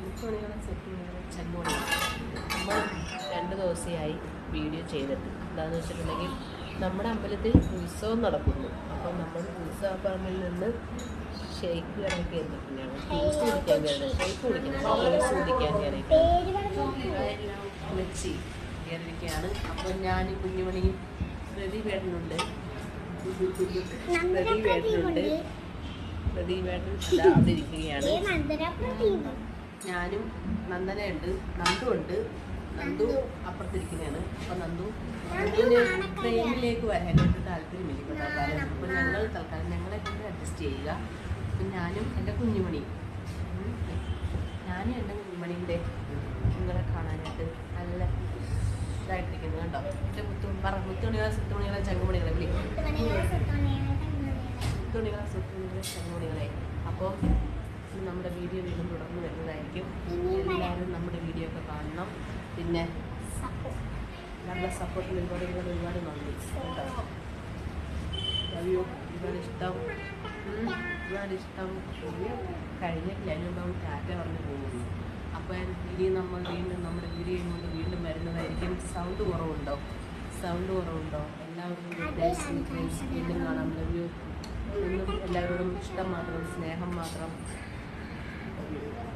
മുത്തുമണികളെ സെറ്റുമണികളെ ചെങ്ങോണി നമ്മൾ രണ്ട് ദിവസമായി വീഡിയോ ചെയ്തിട്ട് എന്താണെന്ന് വെച്ചിട്ടുണ്ടെങ്കിൽ നമ്മുടെ അമ്പലത്തിൽ ഉത്സവം നടക്കുന്നു അപ്പോൾ നമ്മൾ ഉത്സവ പറമ്പിൽ നിന്ന് ഷെയ്ക്ക് കടയിൽ കയറിയിട്ടുണ്ടാണ് ജ്യൂസ് കുടിക്കാൻ കയറി ഷെയ്ക്ക് കുടിക്കണം ജ്യൂസ് കുടിക്കാൻ കയറിയിട്ട് വെച്ച് കയറിയിരിക്കുകയാണ് അപ്പോൾ ഞാൻ കുഞ്ഞുമണിയും പ്രതിവേട്ടനുണ്ട് പ്രതിവേട്ടനുണ്ട് പ്രതിവേട്ടൻ ഇതാ അവിടെ ഇരിക്കുകയാണ് ഞാനും നന്ദനയുണ്ട് നന്ദു ഉണ്ട് നന്ദു അപ്പുറത്തിരിക്കുന്നതാണ് അപ്പൊ നന്ദു നന്ദുവിന് ട്രെയിനിലേക്ക് വരാനായിട്ട് താല്പര്യമില്ല ഇപ്പൊ തൽക്കാലം അപ്പൊ ഞങ്ങൾ തൽക്കാലം ഞങ്ങളെ കൊണ്ട് അഡ്ജസ്റ്റ് ചെയ്യുക അപ്പൊ ഞാനും എൻ്റെ കുഞ്ഞുമണി ഉം. ഞാനും എൻ്റെ കുഞ്ഞുമണിൻ്റെ നിങ്ങളെ കാണാനായിട്ട് നല്ല ഇതായിട്ടിരിക്കുന്നു കേട്ടോ എൻ്റെ മുത്തു പറ മുത്തുമണികളെ സുത്തുമണികളെ ചങ്ങുമണികളെ വിളി തുണികളെ സുത്തുണികളെ ചങ്ങുമണികളെ അപ്പോൾ നമ്മുടെ വീഡിയോ വീണ്ടും തുടർന്ന് വരുന്നതായിരിക്കും എല്ലാവരും നമ്മുടെ വീഡിയോ ഒക്കെ കാണണം പിന്നെ നല്ല സപ്പോർട്ടിന് ഒരുപാട് ഒരുപാട് ഒരുപാട് നന്ദി കേട്ടോ ലവ് യു ഒരുപാട് ഇഷ്ടം ഉം, ഒരുപാട് ഇഷ്ടം കഴിഞ്ഞിട്ടില്ല അതിനുണ്ടാവും ടാറ്റ പറഞ്ഞു പോകുന്നു അപ്പോൾ വീഡിയോ നമ്മൾ വീണ്ടും നമ്മുടെ വീഡിയോ കൊണ്ട് വീണ്ടും വരുന്നതായിരിക്കും സൗണ്ട് കുറവുണ്ടോ സൗണ്ട് കുറവുണ്ടോ എല്ലാവർക്കും good day, sweet dreams. വീണ്ടും കാണാം ലവ് യു എന്നും എല്ലാവരോടും ഇഷ്ടം മാത്രം സ്നേഹം മാത്രം Love you.